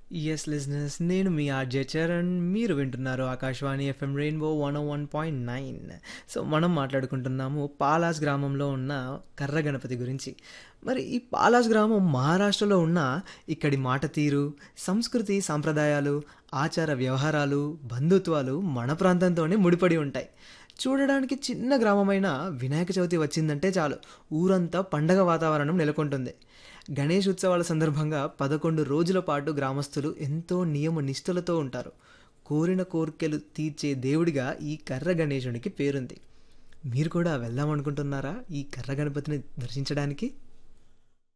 yes లిజినెస్ నేను మీ RJ Charan మీరు వింటున్నారు Akashvani FM Rainbow one one point nine so మనం మాట్లాడుకుంటున్నాము పాలాస్ గ్రామంలో ఉన్న కర్ర గణపతి గురించి మరి ఈ పాలాస్ గ్రామం మహారాష్ట్రలో ఉన్న ఇక్కడి మాట తీరు సంస్కృతి సాంప్రదాయాలు ఆచార వ్యవహారాలు బంధుత్వాలు మన ప్రాంతంతోనే ముడిపడి ఉంటాయి చూడడానికి చిన్న గ్రామమైన వినాయక చవితి వచ్చిందంటే చాలు ఊరంతా పండగ వాతావరణం నెలకొంటుంది గణేష్ ఉత్సవాల సందర్భంగా పదకొండు రోజుల పాటు గ్రామస్తులు ఎంతో నియమ నిష్ఠలతో ఉంటారు కోరిన కోరికలు తీర్చే దేవుడిగా ఈ కర్ర గణేశునికి పేరుంది మీరు కూడా వెళ్దామనుకుంటున్నారా ఈ కర్ర గణపతిని దర్శించడానికి